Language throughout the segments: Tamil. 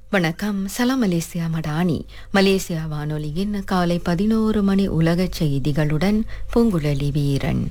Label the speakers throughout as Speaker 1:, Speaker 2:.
Speaker 1: வணக்கம் சலாம் மலேசியா மடானி மலேசியா வானொலியின் காலை பதினோரு மணி உலகச் செய்திகளுடன் பூங்குழலி வீரன்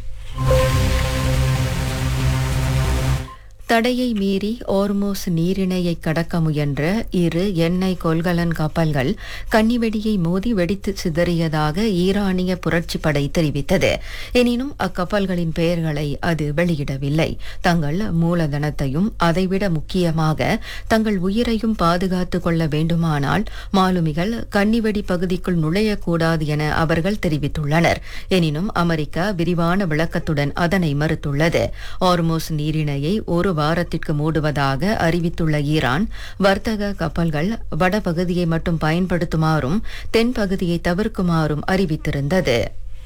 Speaker 1: தடையை மீறி ஓர்மோஸ் நீரிணையை கடக்க முயன்ற இரு எண்ணெய் கொள்கலன் கப்பல்கள் கன்னிவெடியை மோதி வெடித்து சிதறியதாக ஈரானிய புரட்சிப் படை தெரிவித்தது எனினும் அக்கப்பல்களின் பெயர்களை அது வெளியிடவில்லை தங்கள் மூலதனத்தையும் அதைவிட முக்கியமாக தங்கள் உயிரையும் பாதுகாத்துக் கொள்ள வேண்டுமானால் மாலுமிகள் கன்னிவெடி பகுதிக்குள் நுழையக்கூடாது என அவர்கள் தெரிவித்துள்ளனர் எனினும் அமெரிக்கா விரிவான விளக்கத்துடன் அதனை மறுத்துள்ளது ஓர்மோஸ் நீரிணையை ஒரு வாரத்திற்கு மூடுவதாக அறிவித்துள்ள ஈரான் வர்த்தக கப்பல்கள் வடபகுதியை மட்டும் பயன்படுத்துமாறும் தென் பகுதியை தவிர்க்குமாறும் அறிவித்திருந்தது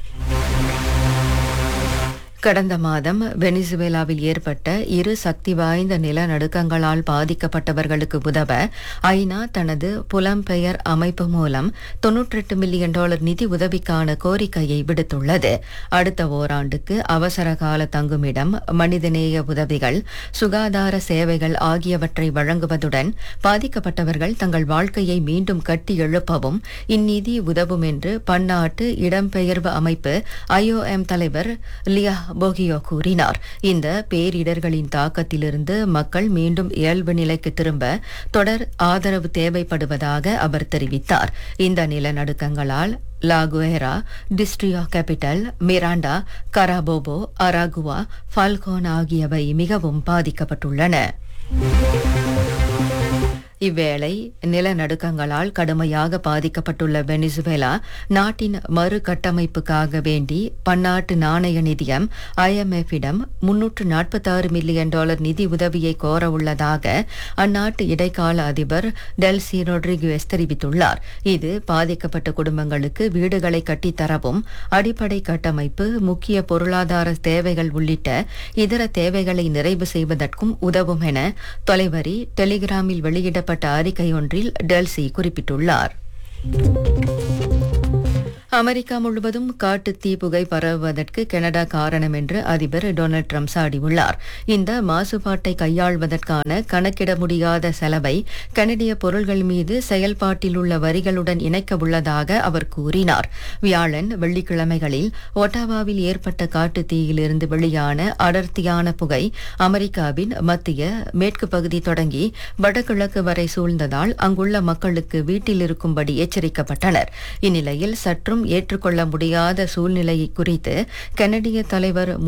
Speaker 1: கடந்த மாதம் வெனிசுவேலாவில் ஏற்பட்ட இரு சக்தி வாய்ந்த நிலநடுக்கங்களால் பாதிக்கப்பட்டவர்களுக்கு உதவ ஐநா தனது புலம்பெயர் அமைப்பு மூலம் தொன்னூற்றெட்டு மில்லியன் டாலர் நிதி உதவிக்கான கோரிக்கையை விடுத்துள்ளது அடுத்த ஓராண்டுக்கு அவசர கால தங்குமிடம் மனிதநேய உதவிகள் சுகாதார சேவைகள் ஆகியவற்றை வழங்குவதுடன் பாதிக்கப்பட்டவர்கள் தங்கள் வாழ்க்கையை மீண்டும் கட்டி எழுப்பவும் இந்நிதி உதவும் என்று பன்னாட்டு இடம்பெயர்வு அமைப்பு ஐஓஎம் தலைவர் லியா போகியோ கூறினார் இந்த பேரிடர்களின் தாக்கத்திலிருந்து மக்கள் மீண்டும் இயல்பு நிலைக்கு திரும்ப தொடர் ஆதரவு தேவைப்படுவதாக அவர் தெரிவித்தார் இந்த நிலநடுக்கங்களால் லாகுவேரா டிஸ்ட்ரியா Capital Miranda Carabobo Aragua Falcon ஆகியவை மிகவும் பாதிக்கப்பட்டுள்ளன இவ்வேளை நிலநடுக்கங்களால் கடுமையாக பாதிக்கப்பட்டுள்ள வெனிசுவேலா நாட்டின் மறுகட்டமைப்புக்காக வேண்டி பன்னாட்டு நாணய நிதியம் ஐஎம்எஃபிடம் முன்னூற்று நாற்பத்தாறு மில்லியன் டாலர் நிதி உதவியை கோர உள்ளதாக அந்நாட்டு இடைக்கால அதிபர் டெல்சி ரொட்ரிகுவேஸ் தெரிவித்துள்ளார் இது பாதிக்கப்பட்ட குடும்பங்களுக்கு வீடுகளை கட்டித்தரவும் அடிப்படை கட்டமைப்பு முக்கிய பொருளாதார தேவைகள் உள்ளிட்ட இதர தேவைகளை நிறைவு செய்வதற்கும் உதவும் என தொலைவரி டெலிகிராமில் வெளியிட வெளியிடப்பட்ட அறிக்கை ஒன்றில் டெல்சி குறிப்பிட்டுள்ளார் அமெரிக்கா முழுவதும் காட்டு தீ புகை பரவுவதற்கு கனடா காரணம் என்று அதிபர் டொனால்ட் ட்ரம்ப் சாடியுள்ளார் இந்த மாசுபாட்டை கையாள்வதற்கான கணக்கிட முடியாத செலவை கனடிய பொருள்கள் மீது செயல்பாட்டில் உள்ள வரிகளுடன் இணைக்க உள்ளதாக அவர் கூறினார் வியாழன் வெள்ளிக்கிழமைகளில் ஒட்டாவாவில் ஏற்பட்ட காட்டு தீயிலிருந்து வெளியான அடர்த்தியான புகை அமெரிக்காவின் மத்திய மேற்கு பகுதி தொடங்கி வடகிழக்கு வரை சூழ்ந்ததால் அங்குள்ள மக்களுக்கு வீட்டில் இருக்கும்படி எச்சரிக்கப்பட்டனர் இந்நிலையில் சற்றும் ஏற்றுக்கொள்ள முடியாத சூழ்நிலை குறித்து கனடிய தலைவர்